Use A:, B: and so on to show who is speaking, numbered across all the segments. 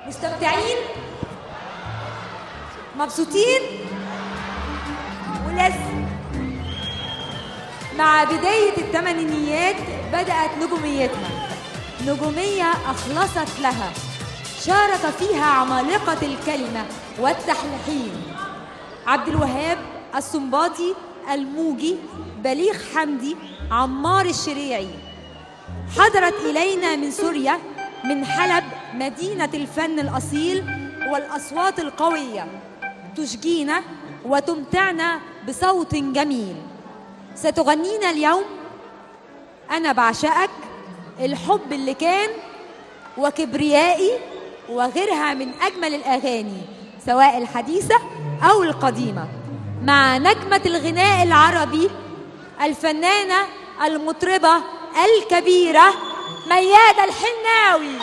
A: مستمتعين مبسوطين ولسه مع بداية الثمانينيات بدأت نجوميتها نجومية أخلصت لها شارك فيها عمالقة الكلمة والتحلحين عبد الوهاب السنباطي الموجي بليغ حمدي عمار الشريعي حضرت إلينا من سوريا من حلب مدينة الفن الأصيل والأصوات القوية تشجينا وتمتعنا بصوت جميل ستغنينا اليوم أنا بعشقك الحب اللي كان وكبريائي وغيرها من أجمل الأغاني سواء الحديثة أو القديمة مع نجمة الغناء العربي الفنانة المطربة الكبيرة ميادة الحناوي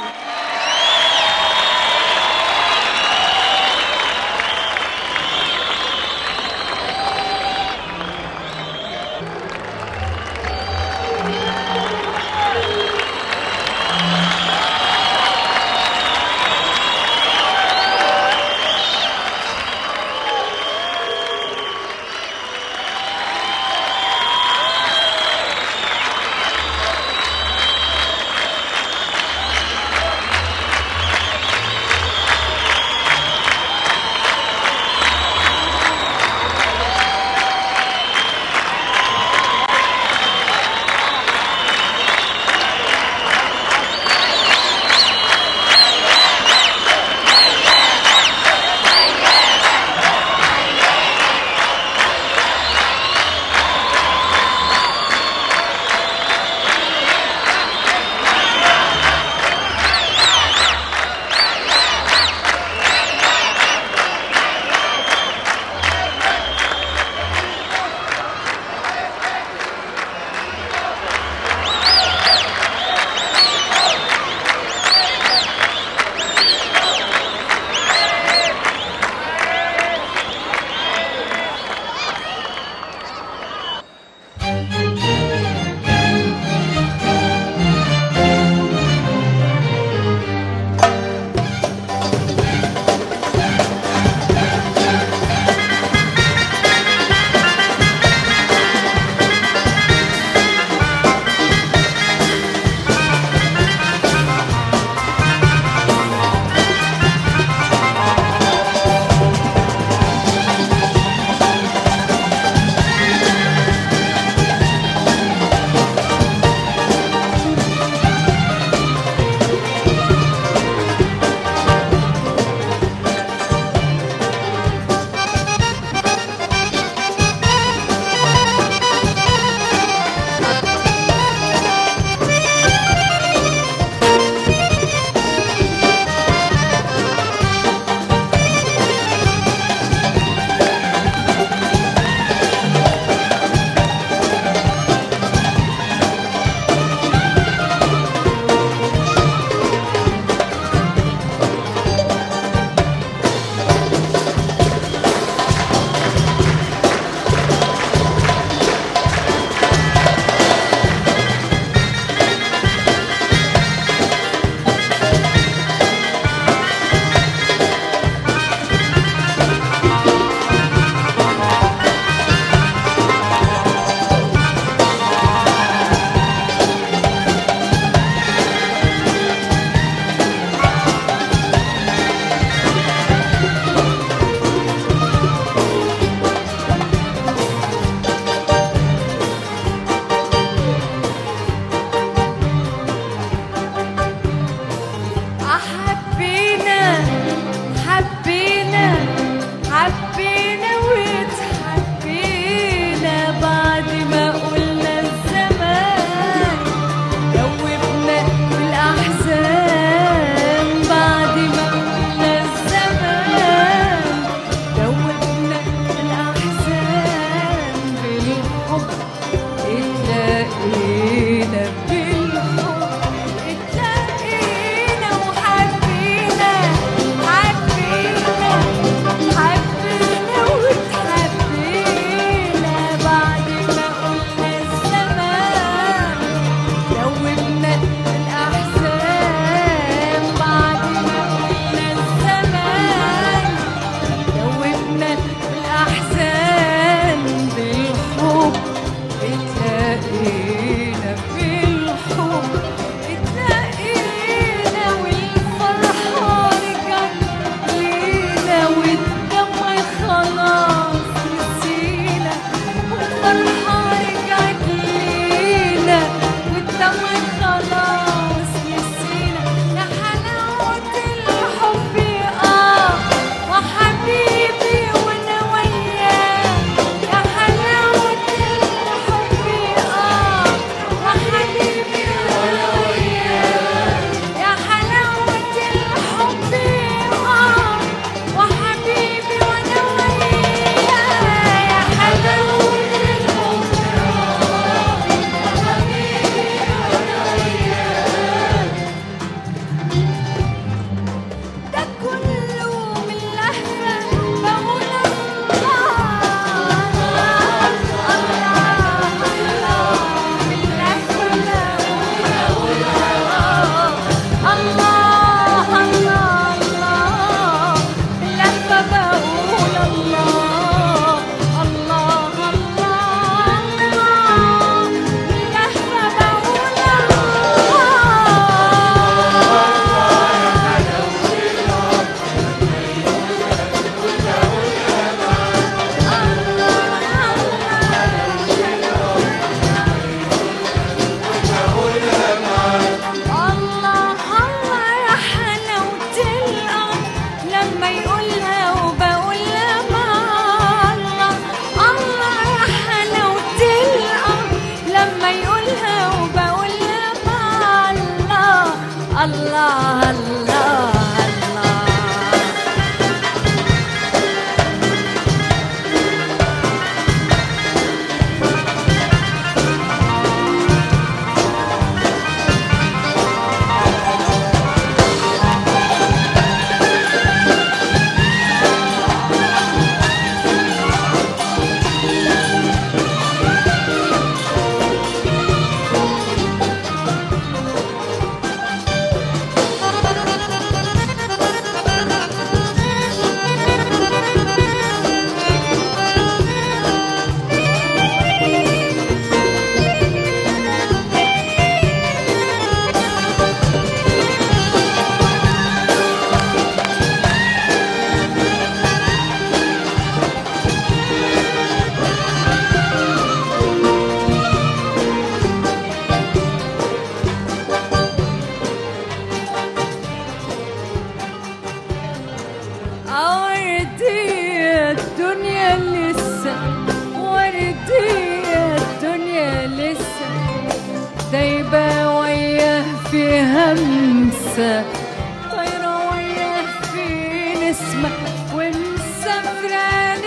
B: وردية الدنيا لسه وردية الدنيا لسه دايبة وياه في همسة طايرة وياه في نسمة ومسافرة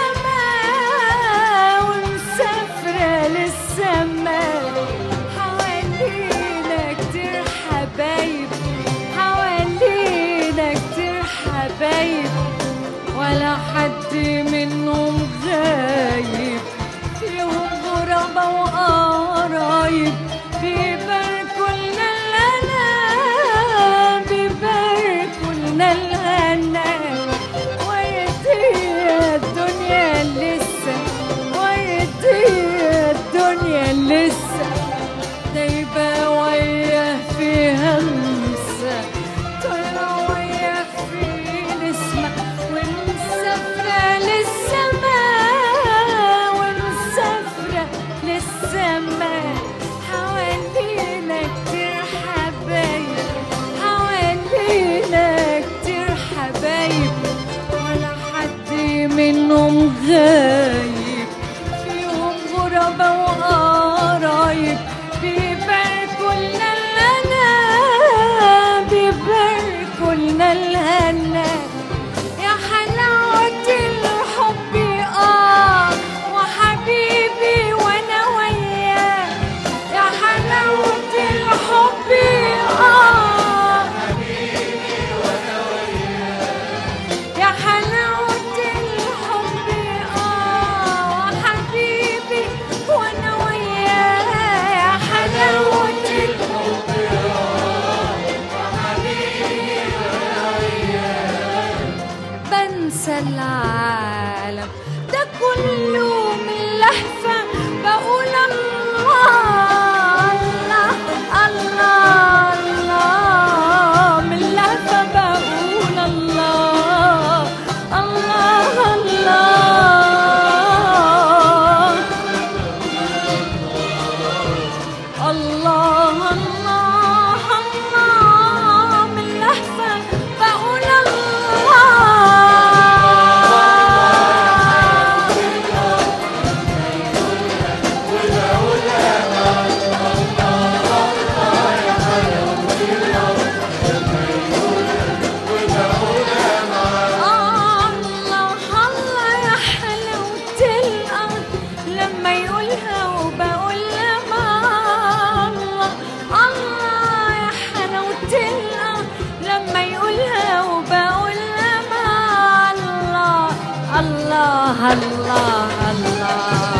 B: للسماء ومسافرة للسماء حوالينا كتير حبايب حوالينا كتير حبايب ولا حد منهم غايب فيهم غربة وقرايب بيباركوا لنا الهنا بيباركوا لنا الهنا وردية الدنيا لسه وردية الدنيا لسه دايبة وياه في همسة طايرة وياه في نسمة ومسافرة للسماء ومسافرة للسماء حوالينا كتير حبايب حوالينا كتير حبايب ولا حد منهم غايب فيهم غربة وقرايب بيباركوا لنا الهنا بيباركوا لنا الهنا يا حلاوة الحب اه وحبيبي وانا وياه يا حلاوة الحب اه يا حلاوة الحب اه وحبيبي وانا وياه يا حلاوة الحب بنسى العالم ده كله من لهفة بقول الله الله الله الله من لهفة بقول الله الله الله الله الله الله من لهفة بقول الله الله الله يا حلاوة الأرض لما يقولها وبقولها مع الله الله يا حلاوة الأرض لما يقولها وبقولها مع الله الله الله الله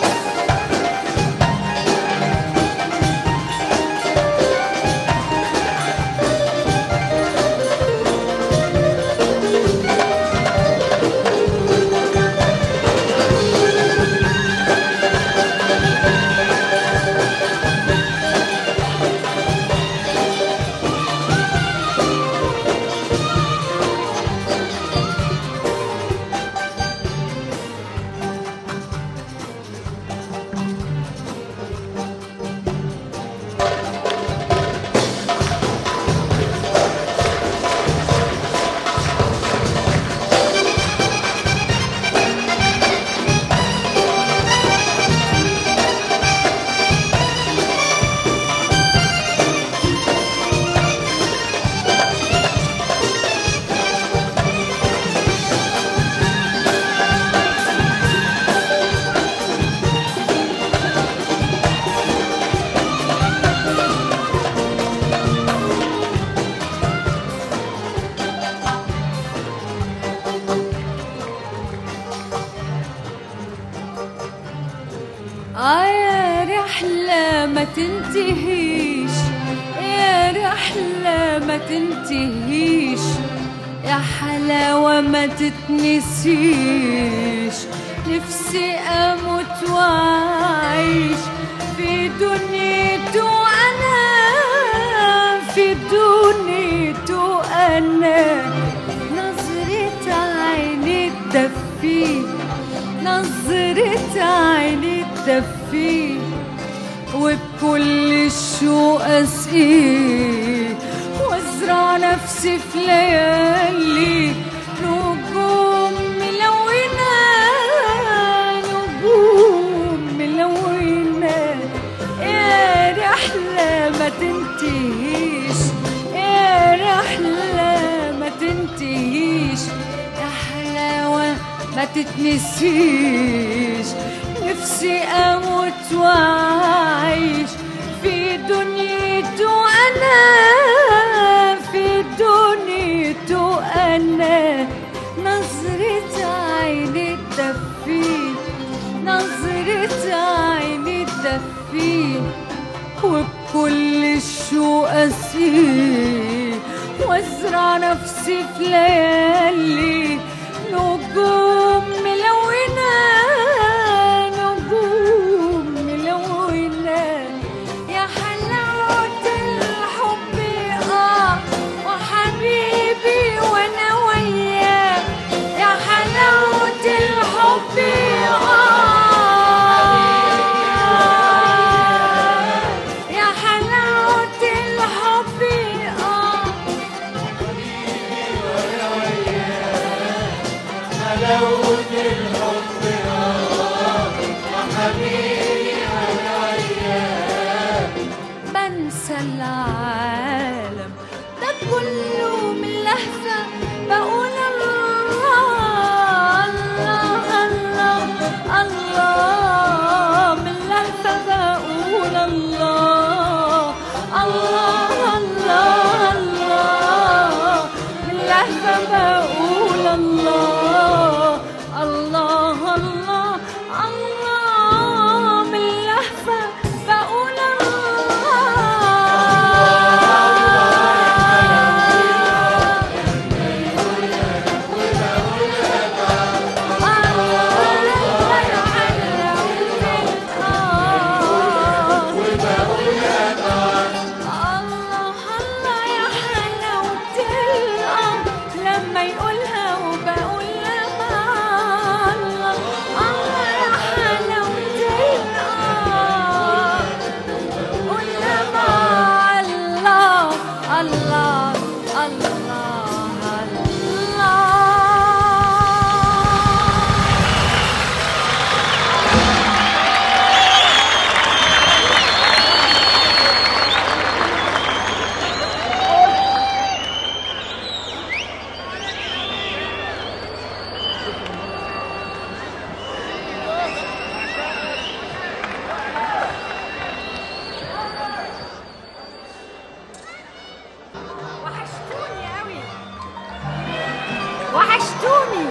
B: آه يا رحلة ما تنتهيش يا رحلة ما تنتهيش يا حلاوة ما تتنسيش نفسي أموت وأعيش في دنيته أنا في دنيته أنا نظرة عيني تدفيه نظرة عيني تدفيه وبكل الشوق أسقيه وازرع نفسي في ليالي نوج تتنسيش نفسي اموت واعيش في دنيته انا في دنيته انا نظرة عيني تدفيه نظرة عيني تدفيه وبكل الشوق أسير وازرع نفسي في ليالي نجوم ملونة نجوم ملونة يا حلاوة الحب اه وحبيبي وانا وياك يا حلاوة الحب اه يا حلاوة الحب اه بنسى العالم ده كله من لهفة بقول الله الله الله الله من لهفة بقول الله الله الله الله من لهفة بقول الله الله الله الله من لهفة بقول الله الله الله يا حلاوة الأرض لما يقولها وبقول لما الله الله يا حلاوة الأرض قول لما الله الله الله الله وحشتوني قوي وحشتوني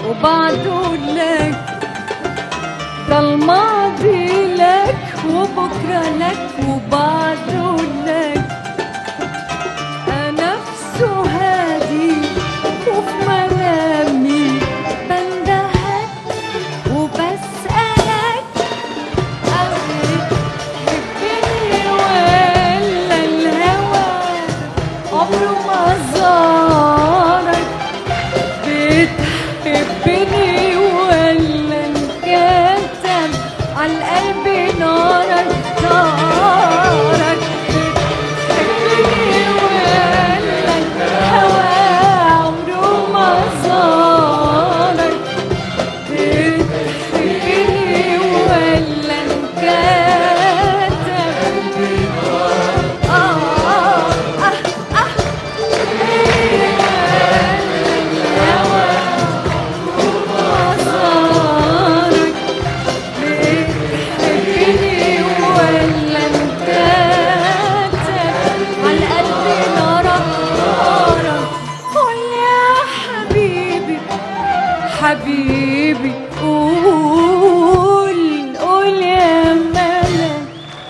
B: وبعده لك ده الماضي لك وبكرة لك وبعده لك نفسه هادي وفي منامي بندهك وبسألك تحبني ولا الهوى عمره ما زارك بتحبني ولا انكتم عالقلب نارك نارك بتحبني ولا الهوى عمره ما زارك بتحبني ولا انكتم آه آه آه آه صارك بتحبني ولا مكاتب عالقلب نارك نارك قول يا حبيبي حبيبي قول قول يا ملك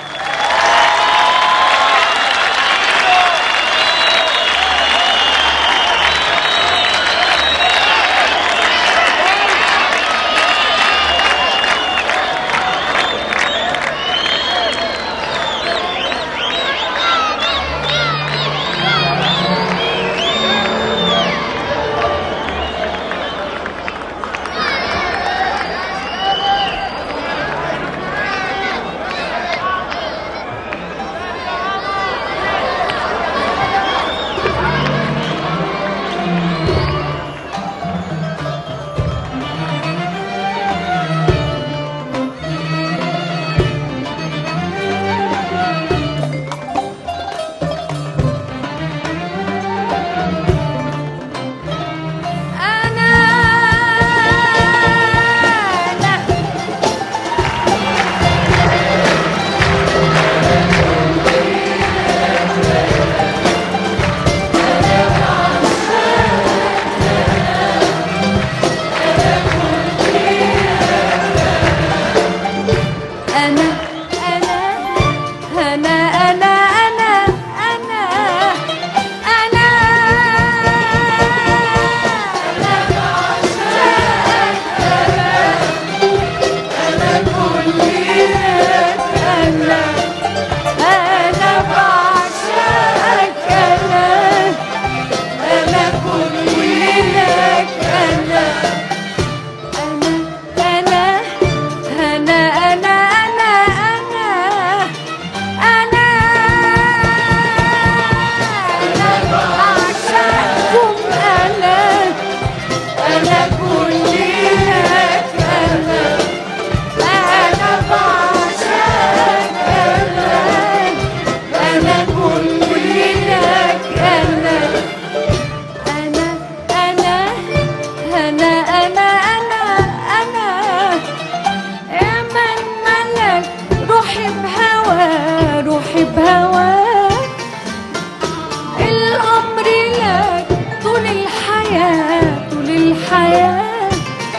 B: أنا أنا أنا أنا أنا أنا أنا أنا أنا أنا كل لك أنا أنا بعشقك أنا أنا كل لك أنا أنا أنا أنا أنا أنا أنا أنا بعشقكم أنا أنا كل لك أنا أنا بعشقك أنا أنا كل لك أنا أنا أنا أنا أنا أنا أنا يا من ملك روحي بهوى روحي بهواك الأمر لك طول الحياة طول الحياة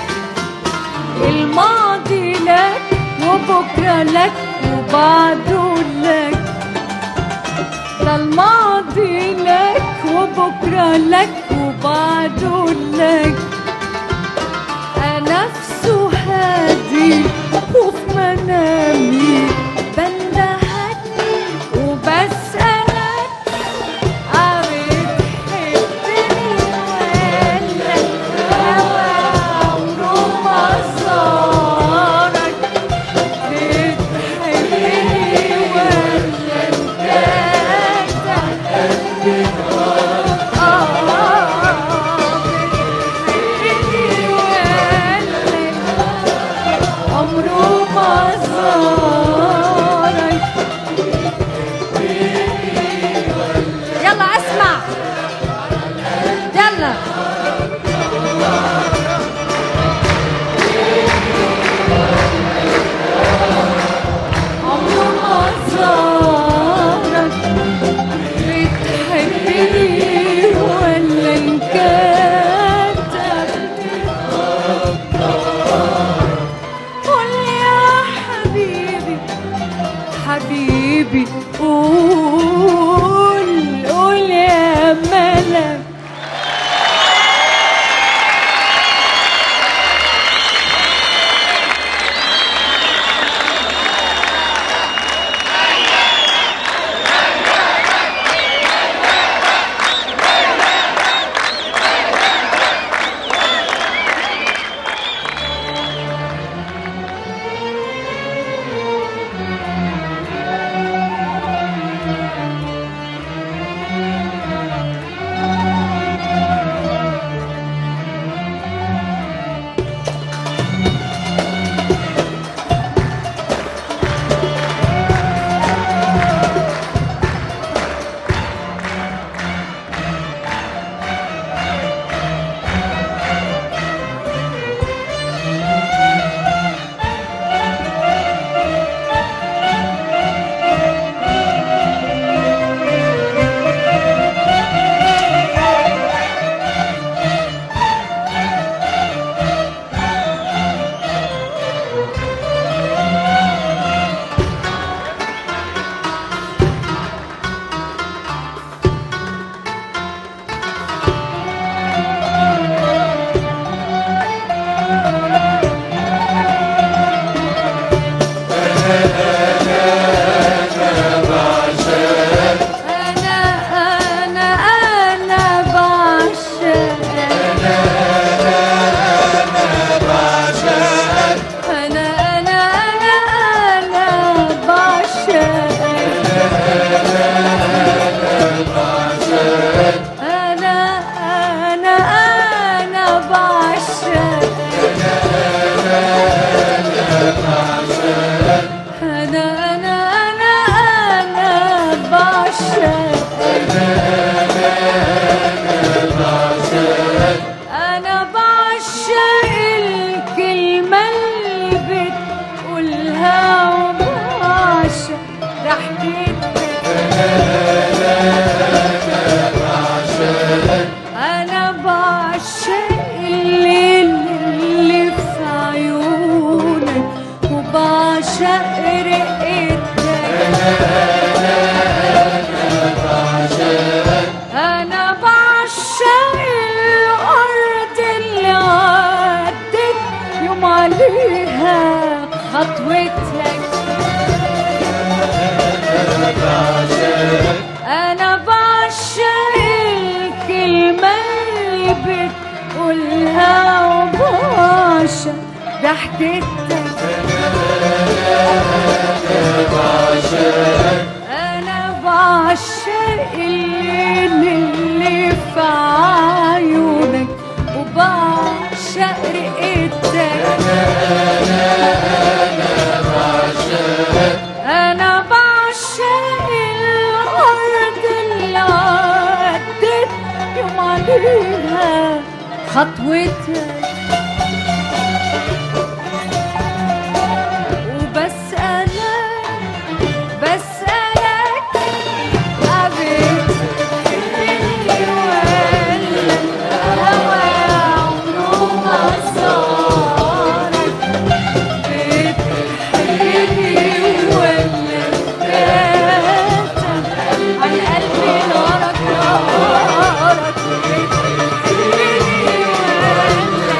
B: الماضي لك وبكرة لك وبعده لك ده الماضي لك وبكرة لك وبعده لك نفسه هادي وفي منامي بندهك وبسألك بتحبني ولا الهوى عمره ما زارك بتحبني ولا انت عمره ما زار حبيبي قول قول يا ملك أنا أنا أنا بعشق أنا أنا أنا أنا بعشق أنا أنا أنا بعشق أنا أنا أنا أنا بعشق أنا بعشق الكلمة اللي بتقولها وبعشق ضحكتك أنا بعشق الليل اللي في عيونك وبعشق رقتك أنا بعشق الأرض اللي عدت يوم عليها خطوتك أنا بعشق الكلمة اللي بتقولها وبعشق ضحكتك أنا بعشق الليل اللي في عيونك وبعشق رقتك أنا بعشق الأرض اللي عدت يوم عليها خطوتك وبسألك بسألك قابلت ولا الهوى عمره ما صارك بتحبني ولا كاتم عن قلبي نارك نارك بتحبني ولا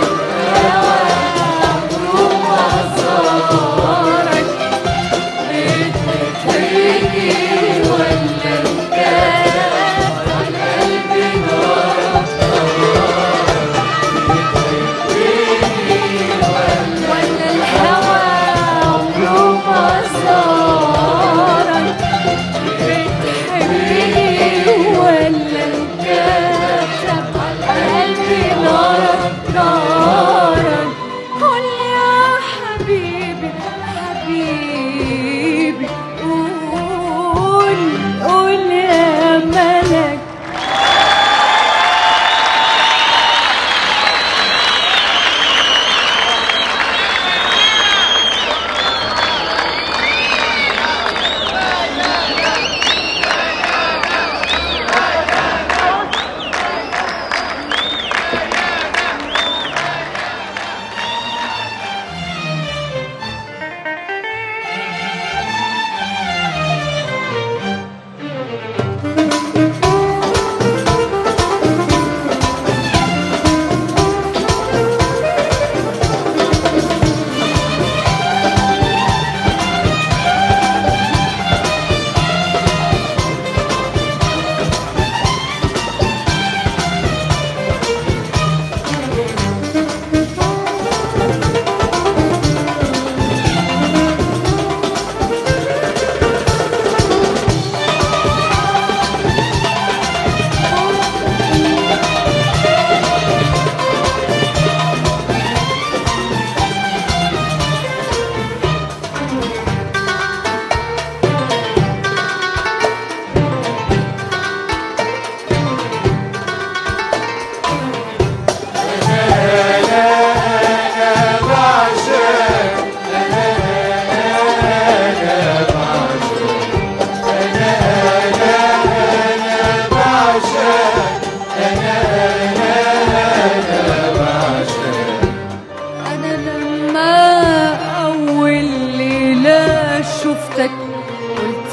B: قلت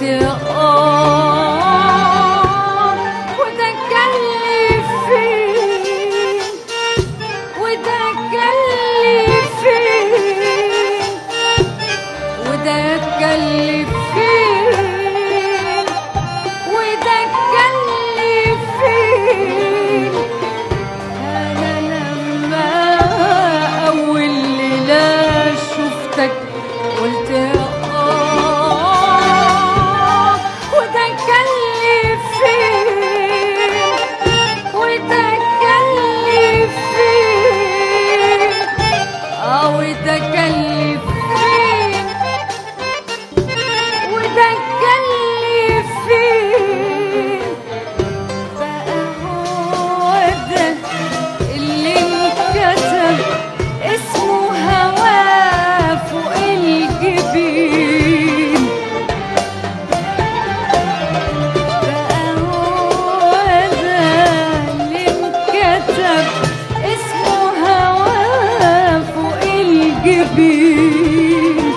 B: اه وده كلف فين وده كلف فين وده كلف فين وده كلف فين انا لما اول ليله شفتك قلت اه وده كلف فين وده كلف فين اه وده كلف فين وده كلف فين بقى هو ده اللي انكتب اسمه هواه فوق الجبين بقى هو ده اللي انكتب اسمه هواه فوق الجبين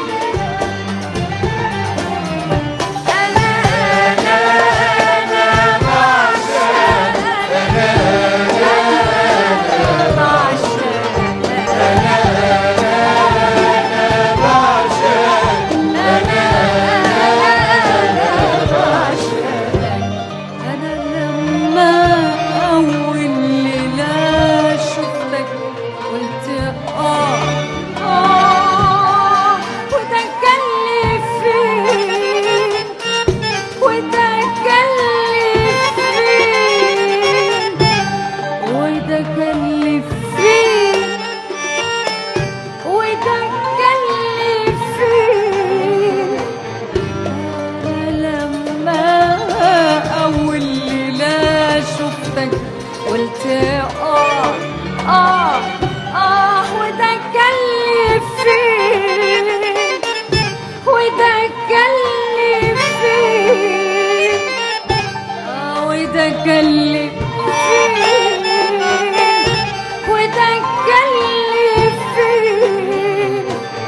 B: أنا أنا أنا بعشق أنا بعشق أنا لما أول ليلة شفتك قلت آه آه وده كلف فين وده كلف فين وده كلف فين وده كلف فين لما أول ليلة شفتك قلت آه آه آه وده كلف فين وده كلف فين آه وده كلف فين وده كلف فين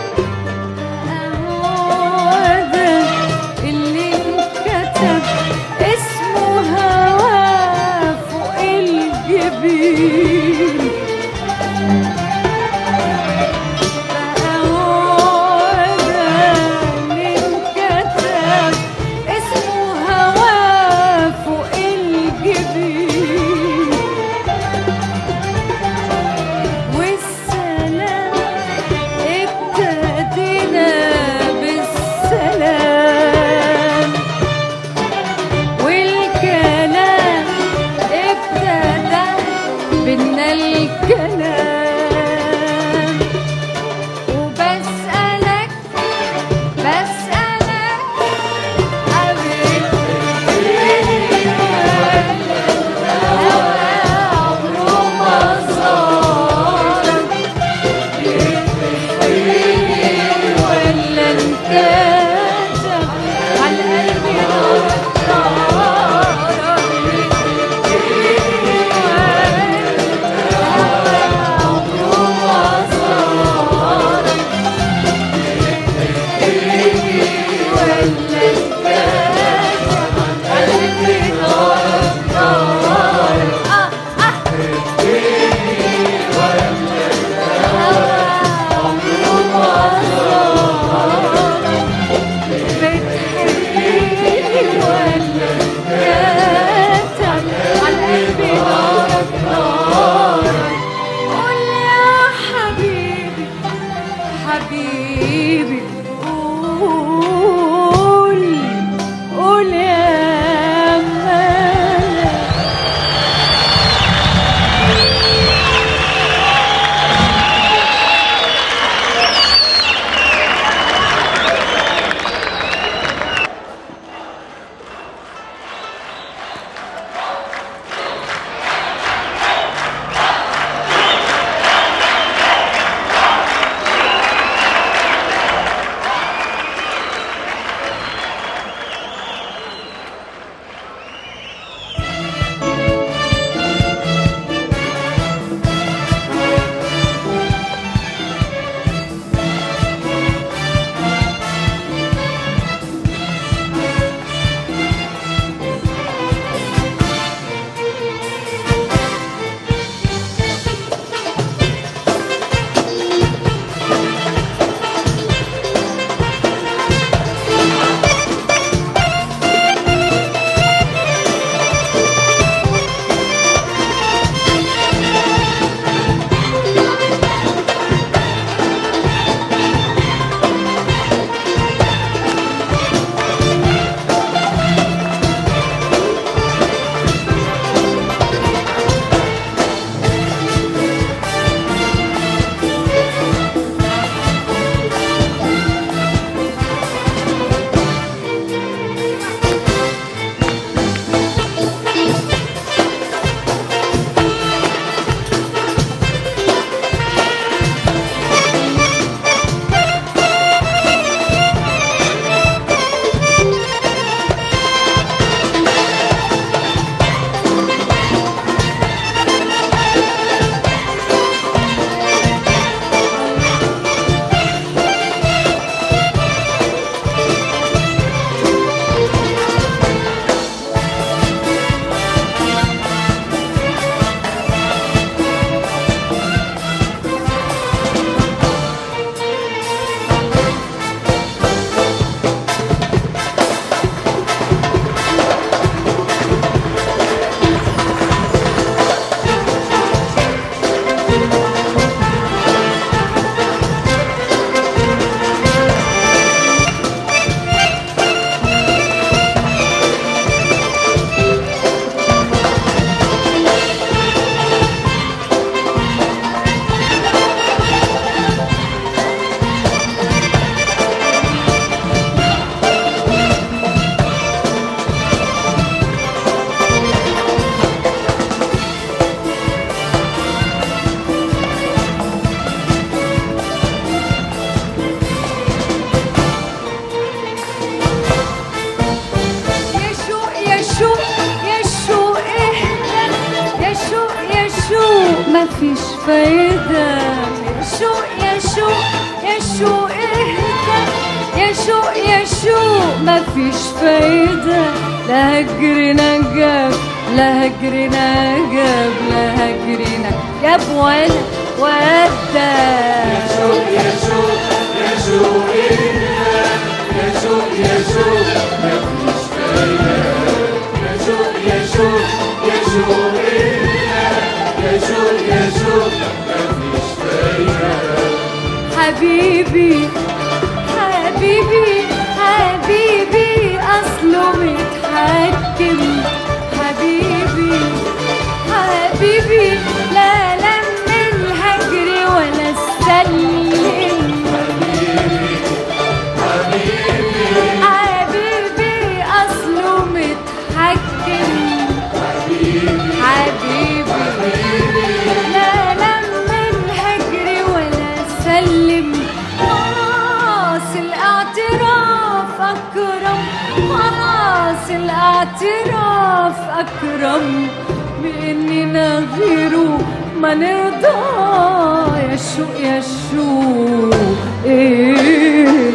B: هو ده اللي انكتب اسمه هواه فوق الجبين بقى هو ده اللي انكتب اسمه هواه فوق الجبين مفيش فايدة يا شوق يا شوق يا شوق اهدى يا شوق يا شوق مفيش فايدة لا هجرنا جاب لا هجرنا جاب لا هجرنا جاب ولا ودى حبيبي حبيبي حبيبي أصله متحكم حبيبي حبيبي لا لا من الهجر ولا السلم حبيبي أصله متحكم حبيبي لا لم الهجر ولا سلم خلاص الاعتراف أكرم خلاص الاعتراف أكرم بإننا غيره ما نرضى يا شوق يا شوق إيه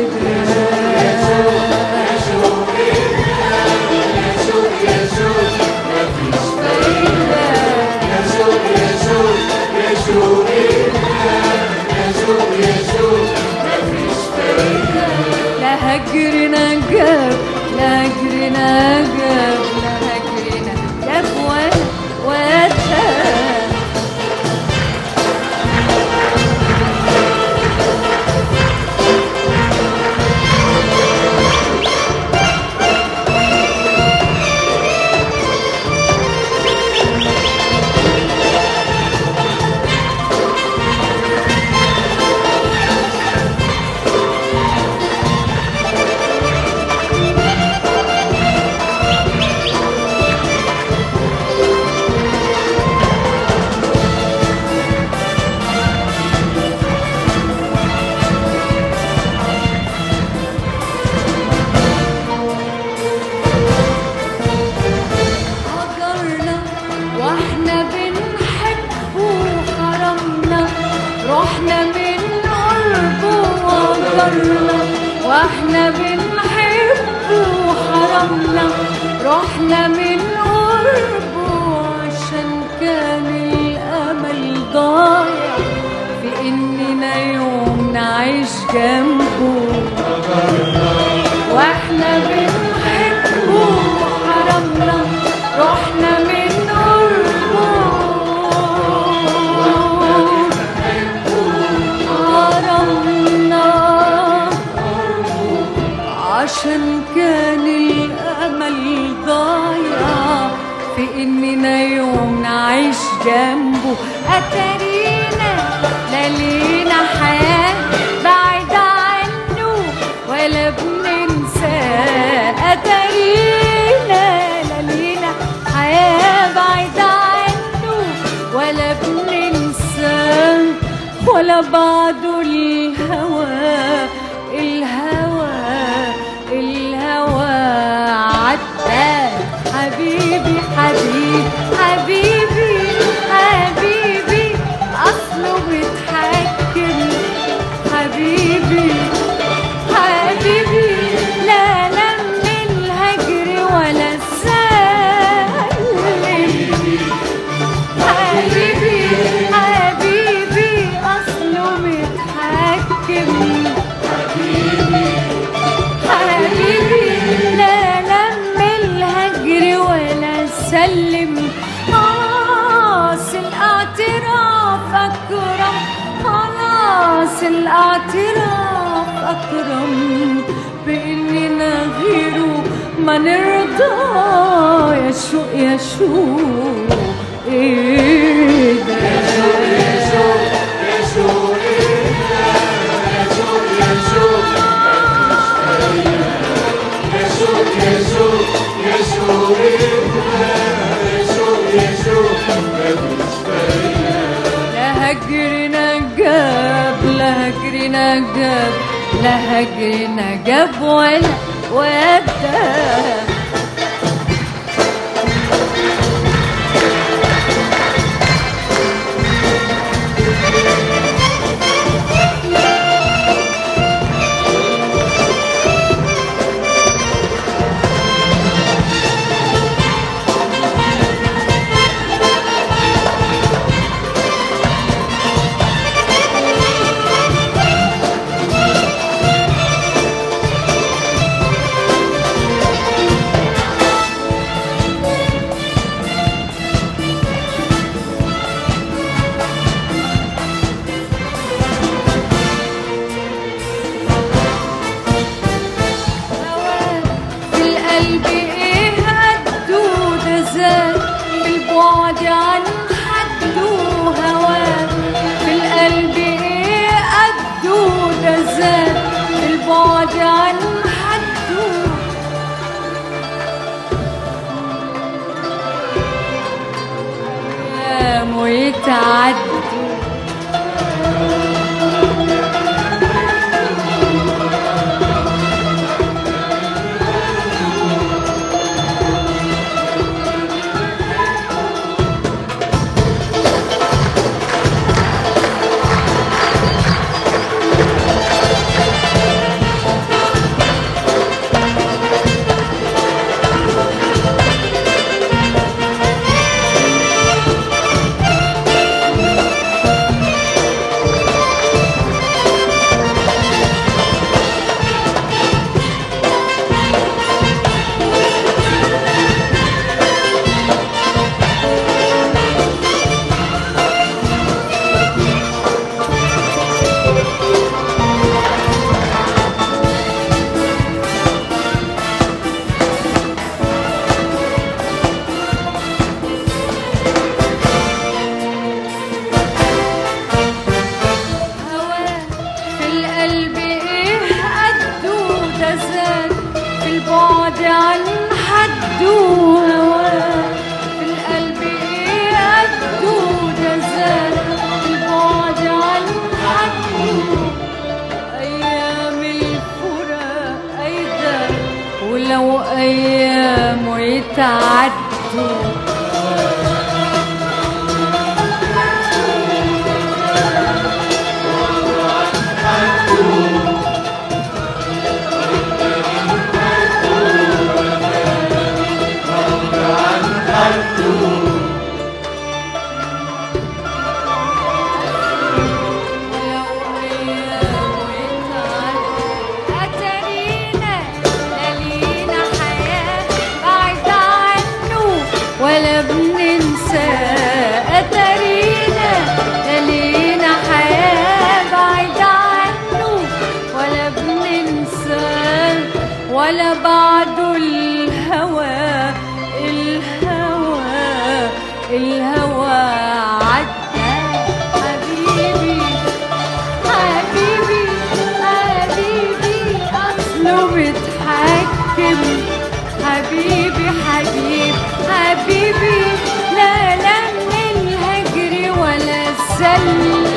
B: لا هجرنا جاب لا هجرنا جاب لا هجرنا جاب ولا ولا هجرنا واحنا بنحبه حرمنا رحنا من قربه وهجرنا واحنا بنحبه حرمنا رحنا من قربه عشان كان الامل ضايع في اننا يوم نعيش جنبه واحنا بنحبه حرمنا رحنا من قربه حرمنا عشان كان الامل ضايع في اننا يوم نعيش جنبه اتارينا لا لينا حياه بعيد عنه ولا بننسى اتارينا لا لينا حياه بعيد عنه ولا بننسى ولا بعده الهوى الهوى الهوى عدى حبيبي حبيبي حبيبي حبيبي اصله متحكم حبيبي حبيبي لا لم الهجر ولا السلم حبيبي حبيبي اصله متحكم حبيبي لا لم الهجر ولا سلم خلاص الاعتراف اكرم خلاص الاعتراف اكرم باننا غيره ما نرضى يا شوق يا شوق ايه ده لا هجرنا جاب لا هجرنا جاب لا هجرنا جاب ولا ودا ايه قده ده زاد في البعد عن حده هواه في القلب ايه قده ده زاد في البعد عن حده أيام يتعدوا هواه في القلب ايه قده ده زاد في البعد عن حده هواه في القلب ايه قده ده زاد في البعد عن حده ايام الفراق ايده ولو ايامه يتعدوا ولا بننسى أترينا لا لينا حياة بعيد عنه ولا بننسى ولا بعده الهوى الهوى الهوى عدى حبيبي حبيبي حبيبي أصله بتحكم حبيبي حبيب حبيبي لا لا من الهجر ولا سلم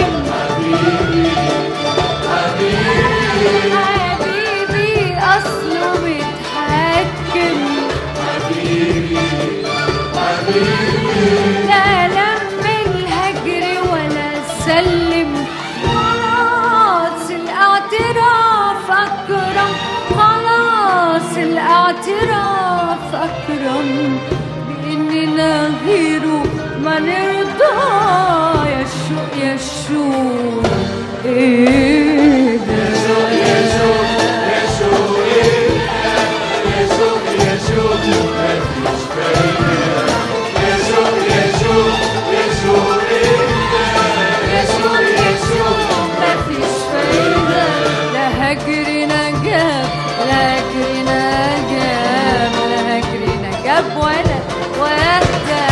B: حبيبي أصله بيتحكم لا لم الهجر ولا سلم خلاص الاعتراف أكرم خلاص الاعتراف أكرم بإننا غيره ما نرضى يا الشوق يا الشوق إيه ده يشوق يشوق مفيش فايدة لا هجرنا جاب لا هجرنا جاب لا هجرنا جاب ولا ولا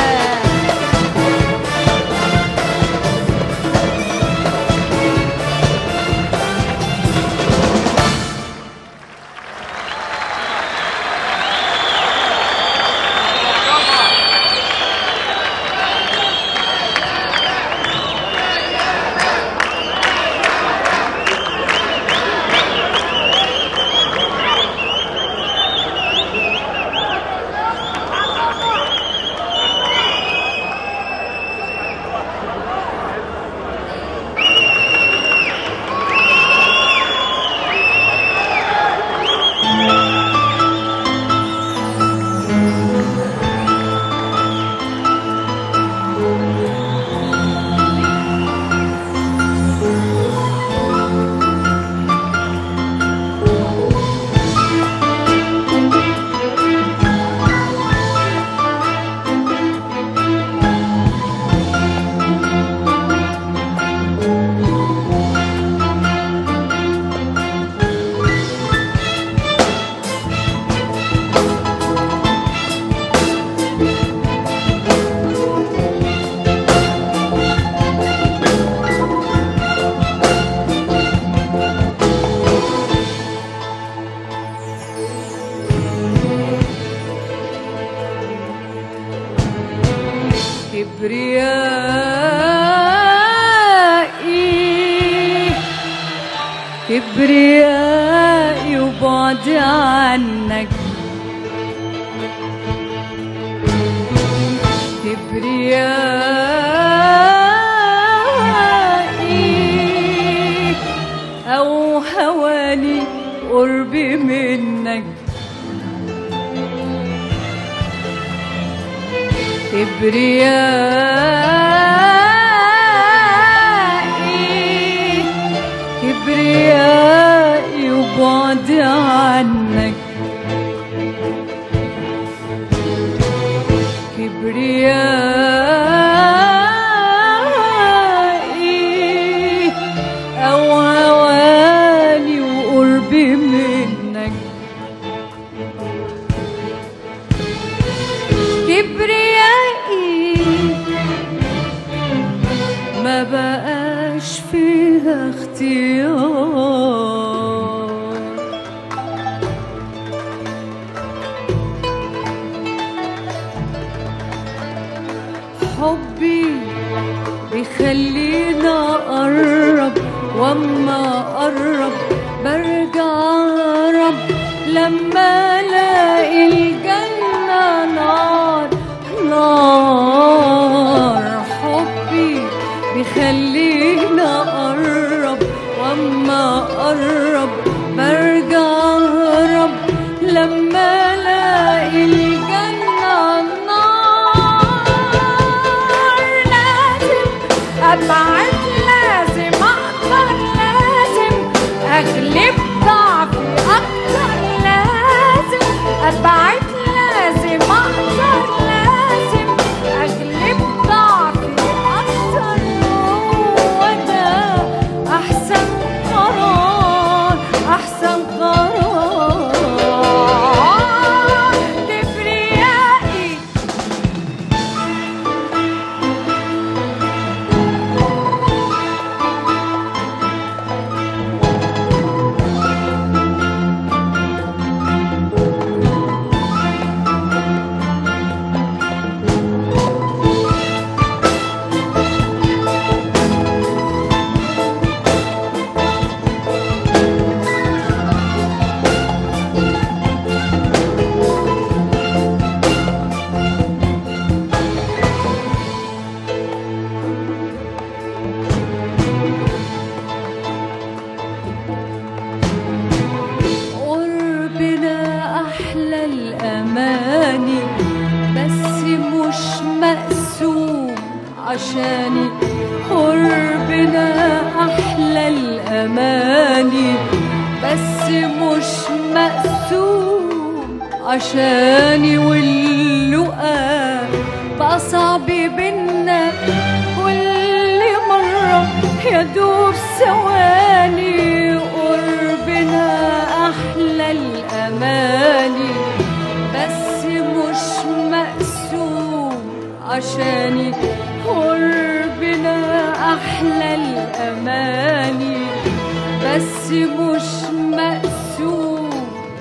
B: كبريائي كبريائي وبعدي عنك كبريائي أو هواني قربي منك كبريائي كبريائي وبعدي عنك كبريائي أو هواني وقربي منك كبريائي ما بقاش فيها اختيار حبي بيخلينا أقرب وأما أقرب برجع أهرب لما ألاقي الجنة نار نار حبي بيخلينا أقرب وأما أقرب برجع أهرب لما ألاقي الجنة نار لازم أبعد لازم أقدر لازم أغلب ضعفي أكتر لازم أبعد لازم أقدر لازم أغلب ضعفي أكتر هو ده أحسن قرار أحسن قرار كبريائي قربنا أحلى الأماني بس مش مقسوم عشاني قربنا أحلى الأماني بس مش مقسوم عشاني واللقا بقى صعب بينا كل مرة يدوب ثواني قربنا أحلى الأماني بس مش مقسوم عشاني قربنا أحلى الأماني بس مش مقسوم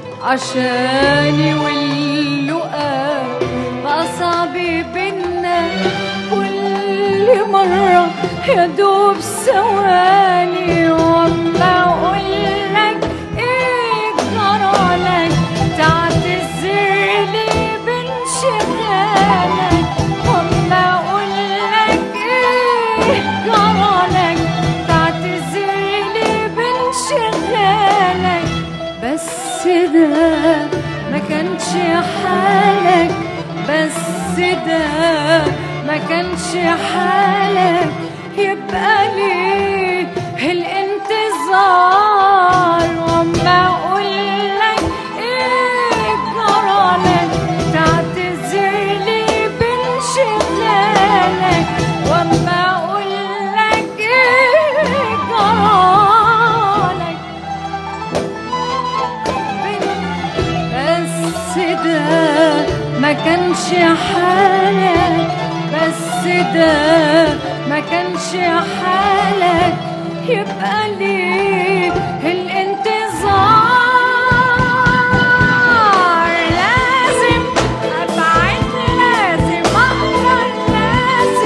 B: عشاني واللقا بقى صعب بينا كل مرة يدوب ثواني وأما أقولك إيه جرالك تعتذر لي بانشغالك وأما أقولك إيه جرالك تعتذر لي بانشغالك بس ده ما كانش حالك بس ده ما كانش حالك يبقى ليه الانتظار وما اقولك ايه جرالك تعتذر لي بانشغالك وما اقولك ايه جرالك بس ده ما كانش حالك بس ده ما كانش حالك يبقى ليه الانتظار لازم ابعد لازم اقدر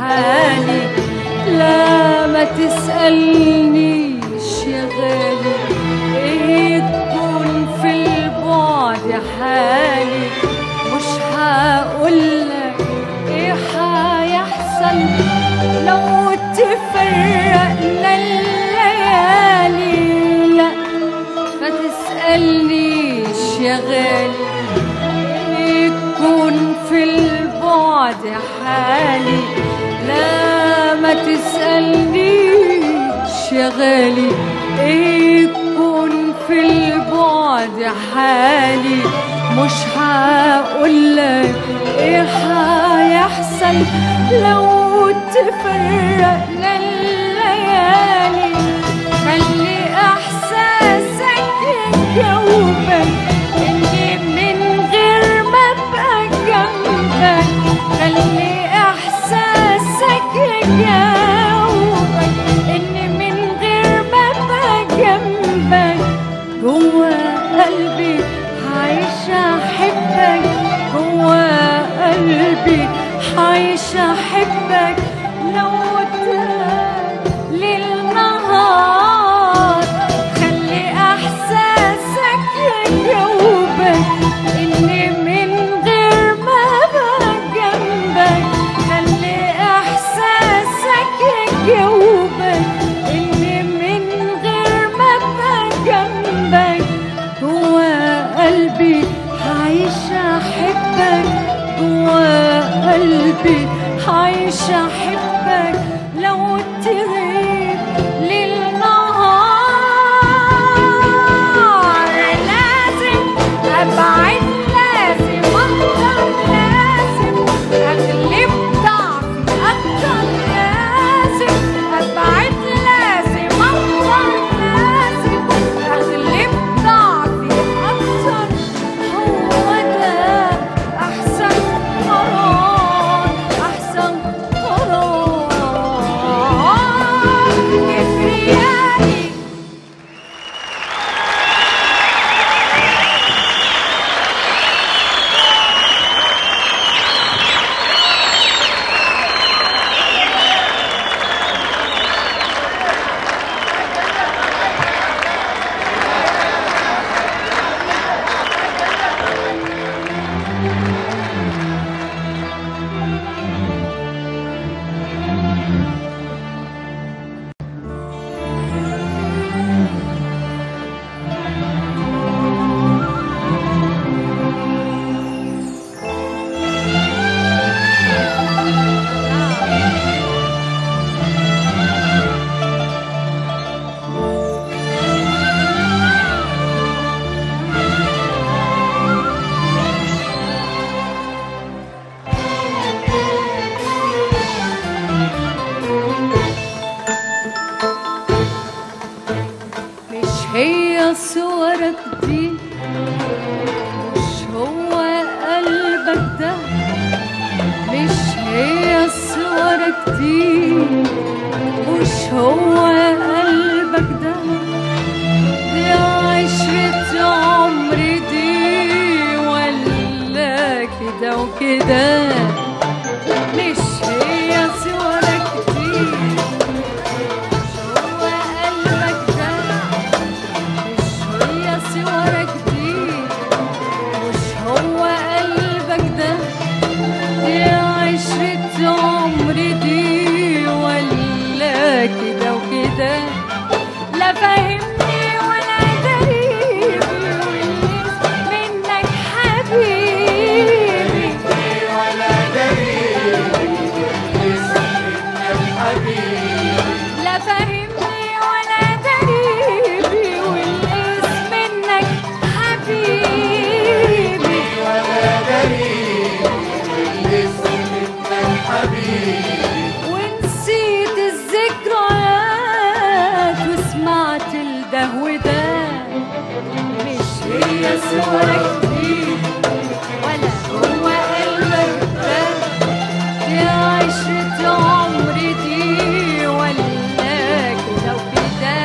B: حالي لا ما تسألنيش يا غالي ايه تكون في البعد حالي مش هقولك ايه هيحصل لو تفرقنا الليالي لا ما تسألنيش يا غالي يكون في البعد حالي لا ما تسألنيش يا غالي يكون في البعد حالي مش هقولك ايه هيحصل لو تفرقنا الليالي خلي احساسك يجاوبك اني من غير ما ابقى جنبك خلي احساسك يجاوبك اني من غير ما ابقى جنبك جوا قلبي عايشة احبك جوا قلبي عايشة احبك لو تهان للنهار خلي احساسك يجاوبك اني من غير ما ابقى جنبك خلي احساسك يجاوبك اني من غير ما ابقى جنبك جوا قلبي عايشة احبك جوا قلبي عايشة احبك لو تغيب للنهار لازم ابعد لازم افضل لازم اغلب ضعفي اكتر لازم ابعد لازم افضل لازم اغلب ضعفي اكتر هو ده احسن قرار احسن قرار كبريائي مش هي صورك دي مش هو قلبك ده مش هي صورك دي مش هو قلبك ده دي عشرة عمري دي ولا كده وكده مش هي صورك دي مش هو قلبك ده مش هي صورك دي مش هو قلبك ده دي عشرة عمري دي ولا كده وكده لا فاهمني ولا دريبي منك حبيبي لا فاهمني ولا دريبي والاسم منك حبيبي ونسيت الذكريات وسمعت الدهو ده مش هي صورك دي ولا هو قلبك ده دي عشرة عمري دي ولا كده وكده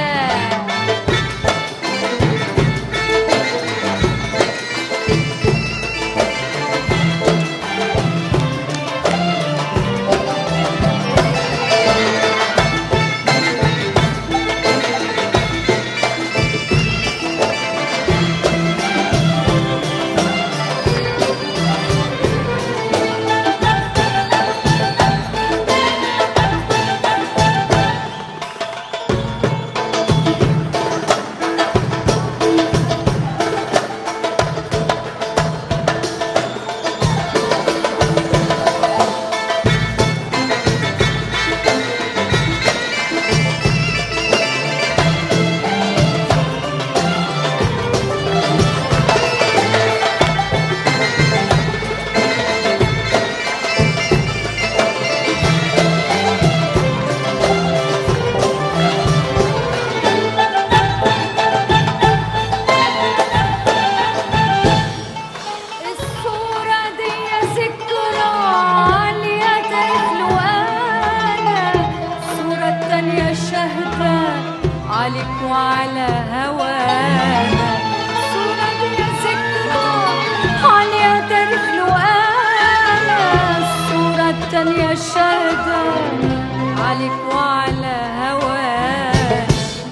B: عليك وعلى هوانا الصورة دي ذكرى عليها تاريخ لقانا الصورة التانية شهادة عليك وعلى هوانا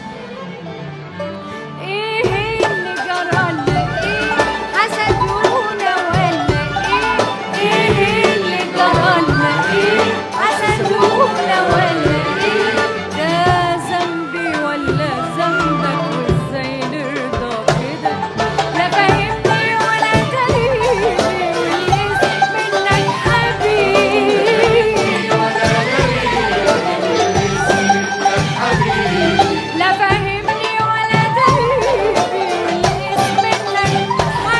B: ايه اللي جرالنا ايه حسدونا ولا ايه ايه اللي جرالنا ايه حسدونا ولا ايه ده ذنبي ولا ذنبك وازاي نرضى كده لا فاهمني ولا دليلي والاسم منك حبيبي لا فاهمني ولا دليلي والاسم منك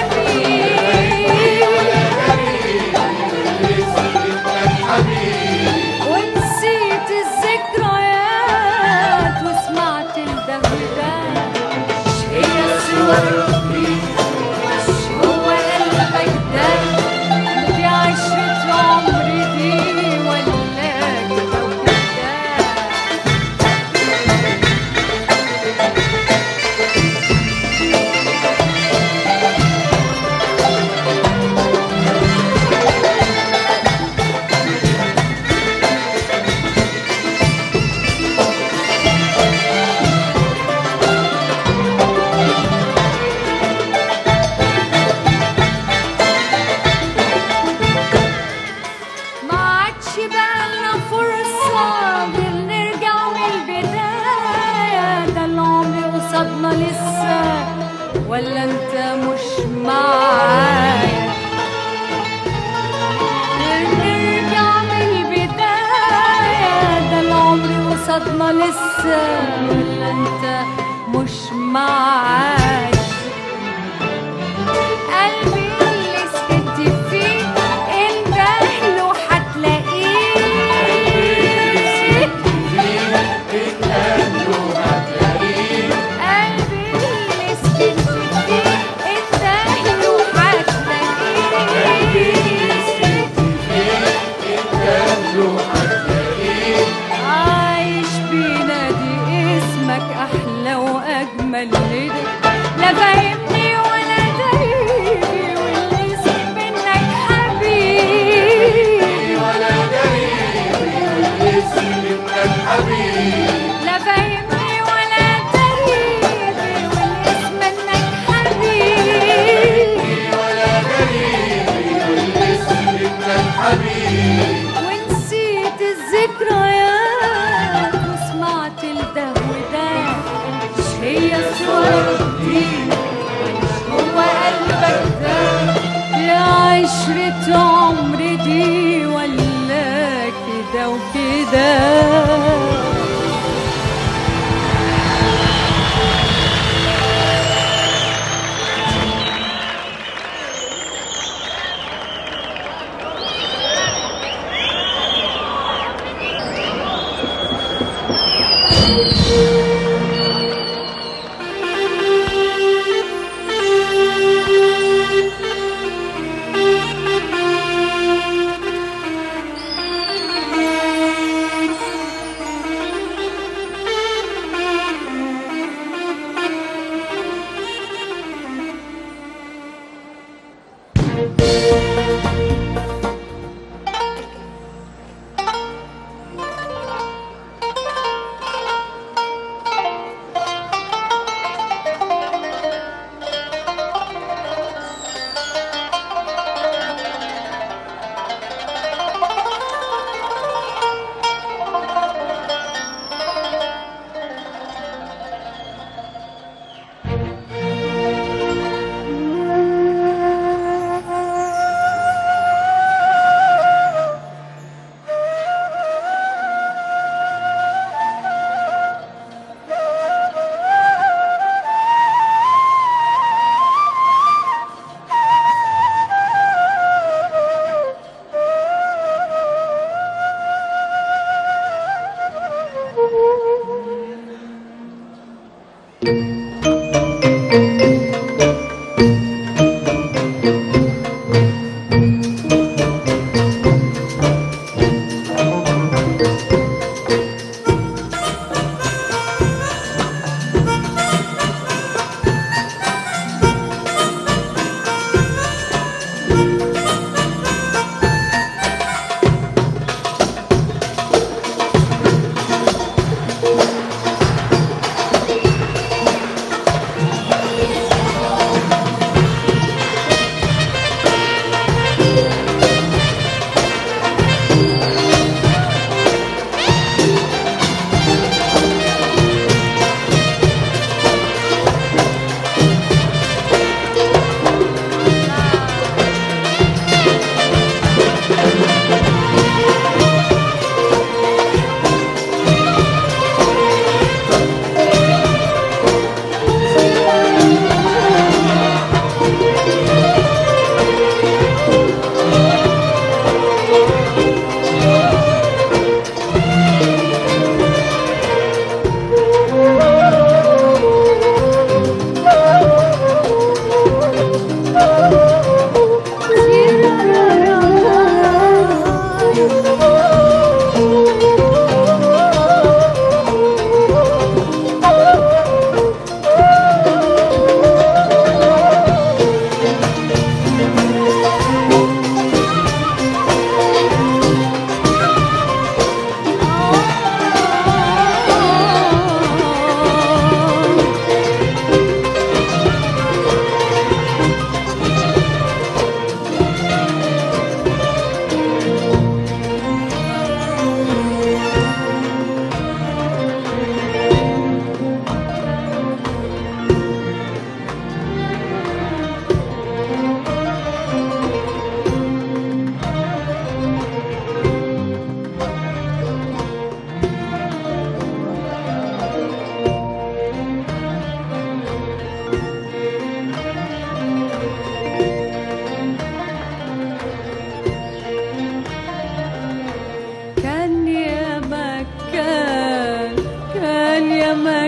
B: حبيبي ونسيت الذكريات وسمعت الدهو ده مش هي الصور دي مش هو قلبك ده دي عشرة عمري دي ولا كده وكده ما عادش بقى لنا فرصة غير نرجع من البداية ده العمر قصادنا لسه ولا انت مش معايا غير نرجع من البداية ده العمر قصادنا لسه ولا انت مش معايا قلبي اللي سكت فيه انده له هتلاقيه قلبي اللي سكت فيه انده له هتلاقيه عايش بينادي اسمك احلى واجمل لده لا فاهمني ولا داري والاسم منك حبيبي لا فاهمني ولا داري والاسم منك حبيبي ونسيت الذكريات وسمعت الدهو ده مش هي الصور دي مش هو قلبك ده يا عشرة عمري دي ولا كده وكده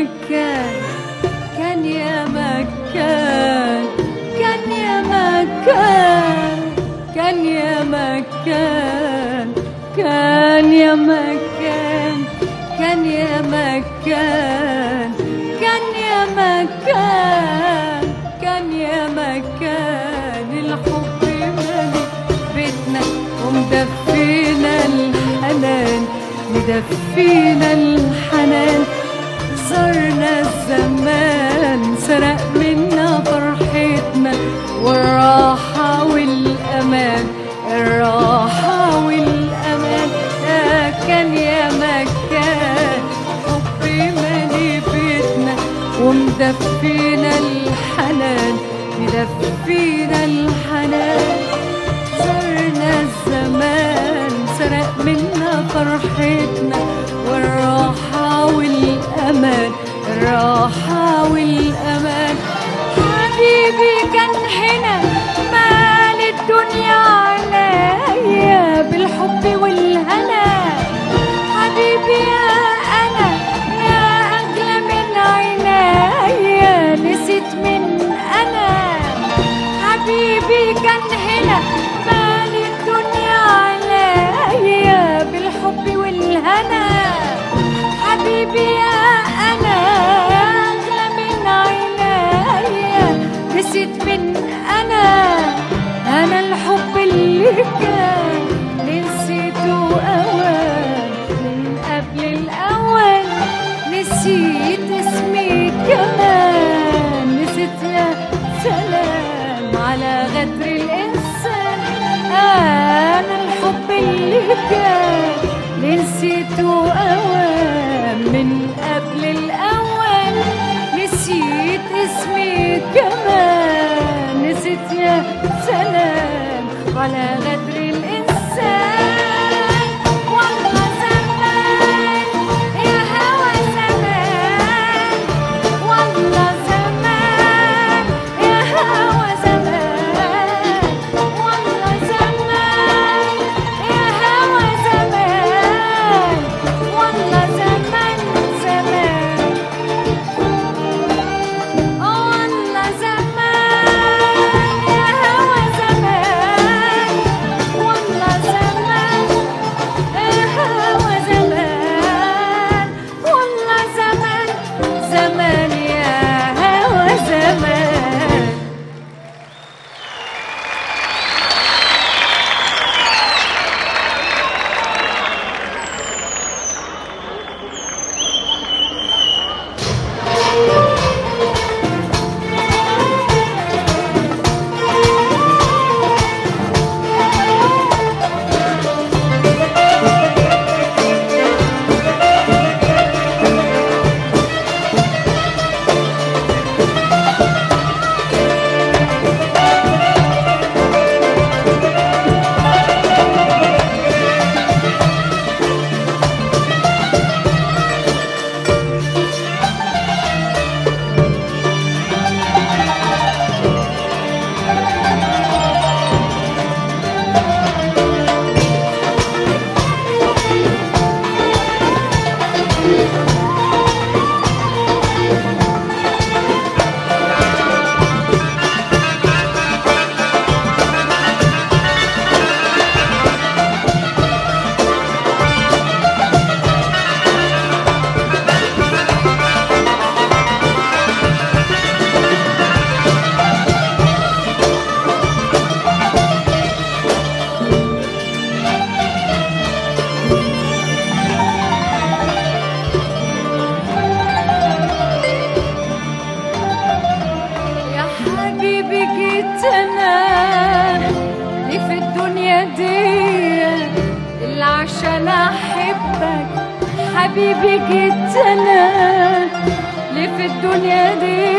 B: مكان كان يا مكان كان يا مكان كان يا مكان كان يا مكان كان يا مكان كان يا مكان كان يا مكان الحب مالي بيتنا ومدفينا الحنان مدفينا الحنان زرنا الزمان سرق منا فرحتنا والراحة والأمان الراحة والأمان يا كان يا مكان حبي مالي بيتنا ومدفينا الحنان مدفينا الحنان زرنا الزمان سرق منا فرحتنا والراحة والأمان الراحة والأمان حبيبي كان هنا مال الدنيا عليا بالحب والهنا حبيبي يا أنا يا أغلى من عينيا نسيت من أنا حبيبي كان هنا مال الدنيا عليا بالحب والهنا حبيبي يا أنا أغلى من عينيا نسيت من أنا أنا الحب اللي كان نسيته أوان من قبل الأول نسيت اسمي كمان نسيت يا سلام على غدر الإنسان أنا الحب اللي كان نسيته أوان من قبل الأول نسيت اسمي كمان نسيت يا سلام على غدر الإنسان والله زمان يا هوى زمان والله زمان يا هوى زمان والله زمان يا هوى زمان والله زمان زمان والله زمان يا هوى زمان والله زمان يا هوى زمان والله زمان زمان يا هوى زمان يا حبيبي جيت انا ليه في الدنيا دي اللي عشان احبك حبيبي جيت انا ليه في الدنيا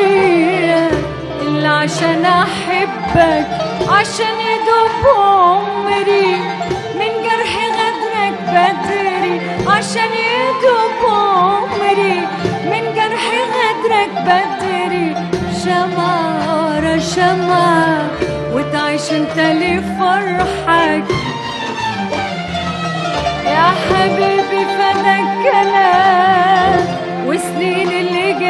B: دي اللي عشان احبك عشان يدوب عمري من جرح غدرك بدري عشان يدوب عمري من جرح غدرك بدري شمعة ورا شمعة وتعيش انت لفرحك يا حبيبي فداك كلام وسنين اللي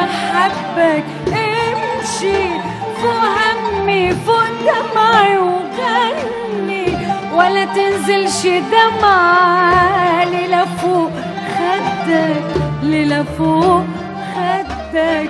B: حبك امشي فوق همي فوق دمعي وغني ولا تنزلش دمعة لفوق خدك لفوق خدك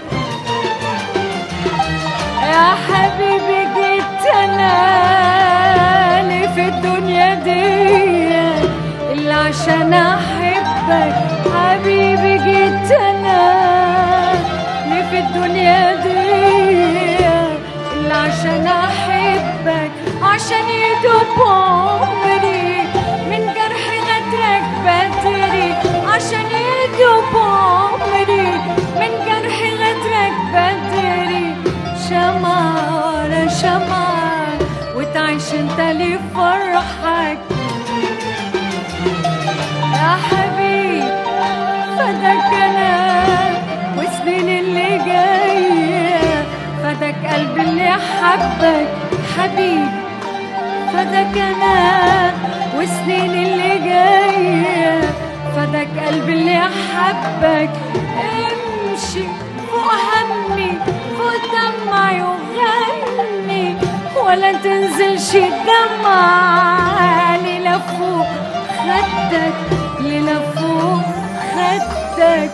B: يا حبيبي جيت انا ليه في الدنيا دي اللي عشان احبك حبيبي جيت انا ليه في الدنيا دي اللي عشان احبك عشان يدوب عمري من جرح غدرك بدري عشان يدوب عمري من جرح غدرك بدري شمعة ورا شمعة وتعيش انت لفرحك يا حبيب فدك انا وسنين اللي جاية فدك قلبي اللي حبك حبيب فدك انا وسنين اللي جاية فدك قلبي اللي حبك امشي فوق همي فوق دمعي وغني ولا تنزلش الدمعة لفوق خدك لفوق خدك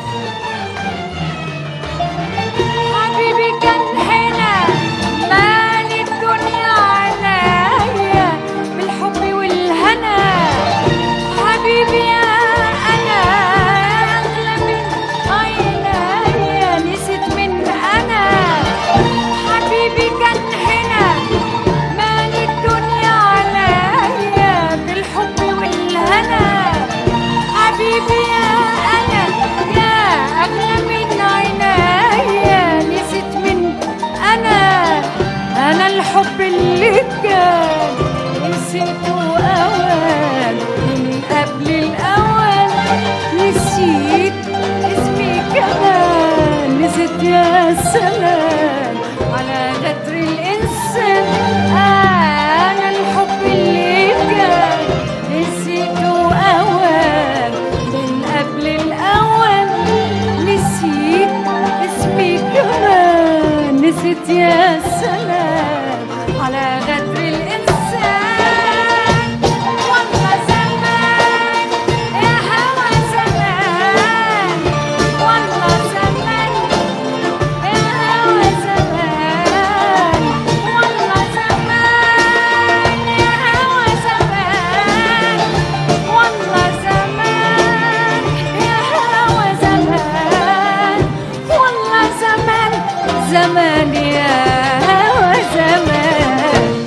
B: حبيبي كان هنا مال الدنيا عليا بالحب والهنا حبيبي يا انا اغلى من عينيا نسيت من انا حبيبي كان هنا مال الدنيا عليا بالحب والهنا حبيبي يا انا يا اغلى من عينيا نسيت من انا انا الحب اللي كان نسيته اوان من قبل الاوان نسيت اسمي كمان نسيت يا سلام على غدر الانسان انا الحب اللي كان نسيته اوان من قبل الاوان نسيت اسمي كمان نسيت يا سلام على غدر الانسان والله زمان يا هوى زمان والله زمان يا هوى زمان والله زمان يا هوى زمان والله زمان يا هوى زمان والله زمان زمان يا هوى زمان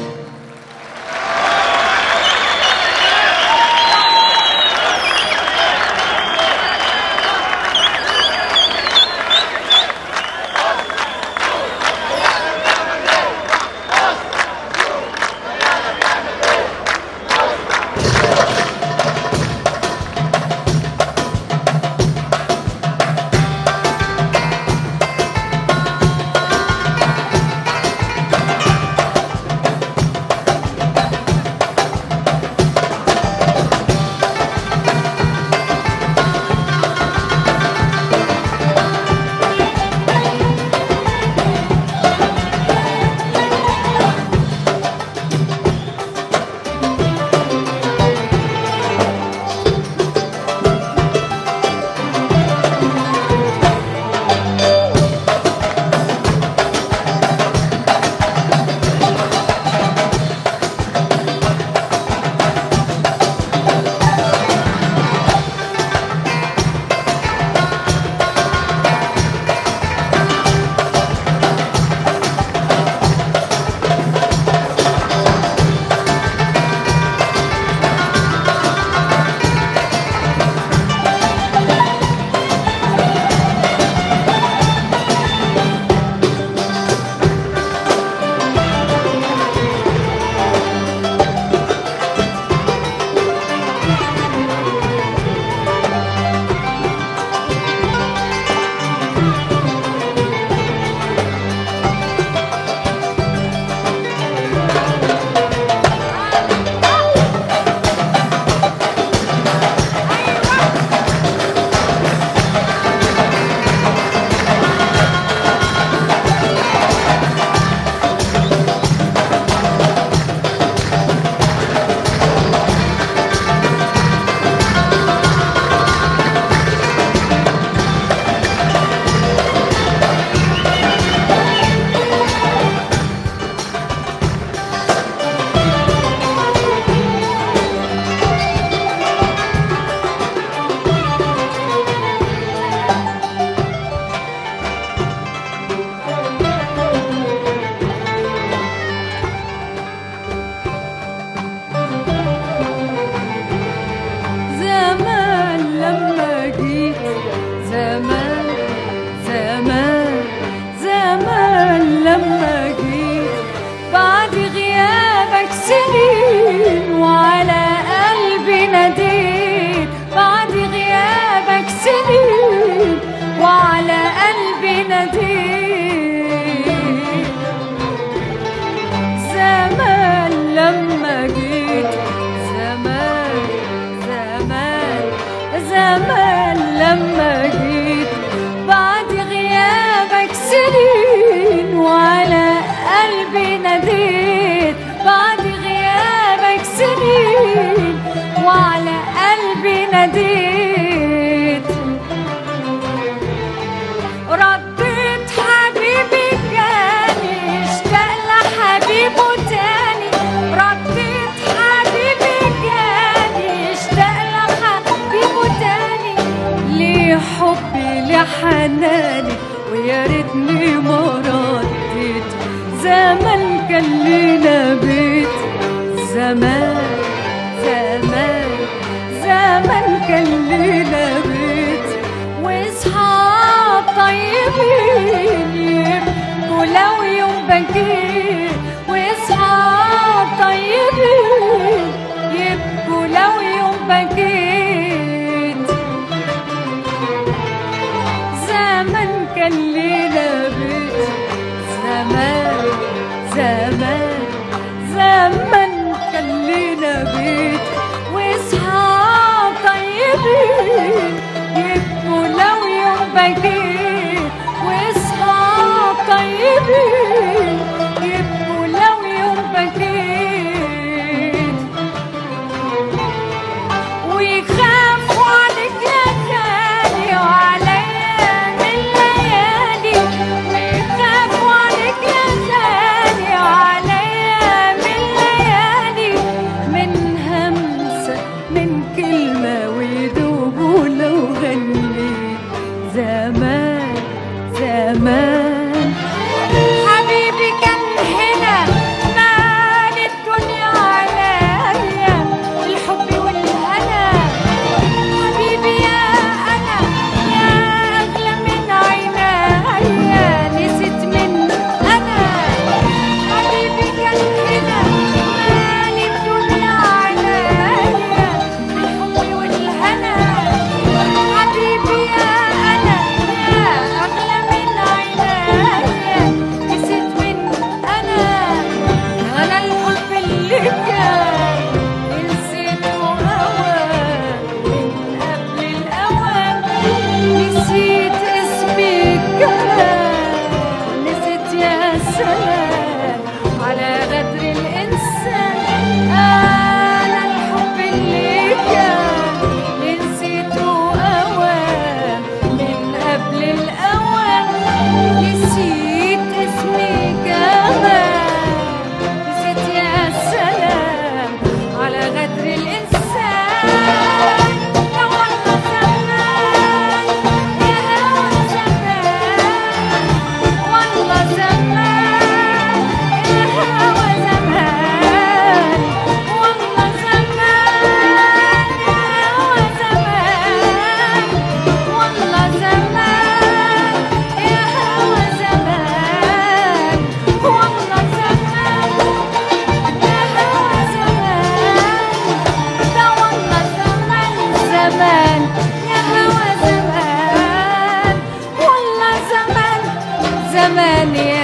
B: ويا ريتني ما رديت زمان كان لينا بيت زمان زمان زمان كان لينا بيت واصحاب طيبين يبقوا لو يوم بكيت واصحاب طيبين يبقوا لو يوم بكيت زمان كان لينا بيت زمان زمان زمان كان لينا بيت واصحاب طيبين يبقوا لو يوم بكيت واصحاب طيبين يبقوا لو يوم بكيت ويخافوا عليك يا غالي وعليا من الليالي ويخافوا عليك يا غالي وعليا من الليالي من همسة من كلمة ويدوبوا لو غنيت زمان زمان حبيبي كان هنا مال الدنيا عليا الحب والهنا حبيبي يا انا يا اغلى من عينيا نسيت من انا حبيبي كان هنا مال الدنيا عليا الحب والهنا حبيبي يا انا يا اغلى من عينيا نسيت من انا انا الحب اللي كان نسيته اوان من قبل الاوان نسيت اسمي كمان نسيت يا سلام على غدر الانسان انا الحب اللي كان نسيته اوان من قبل الاوان نسيت اسمي كمان نسيت يا سلام على غدر الإنسان يا والله زمان يا هوى زمان والله زمان يا هوى زمان والله زمان يا هوى زمان والله زمان يا هوى زمان والله زمان يا هوى زمان ده والله زمان زمان يا هوى زمان والله زمان زمان يا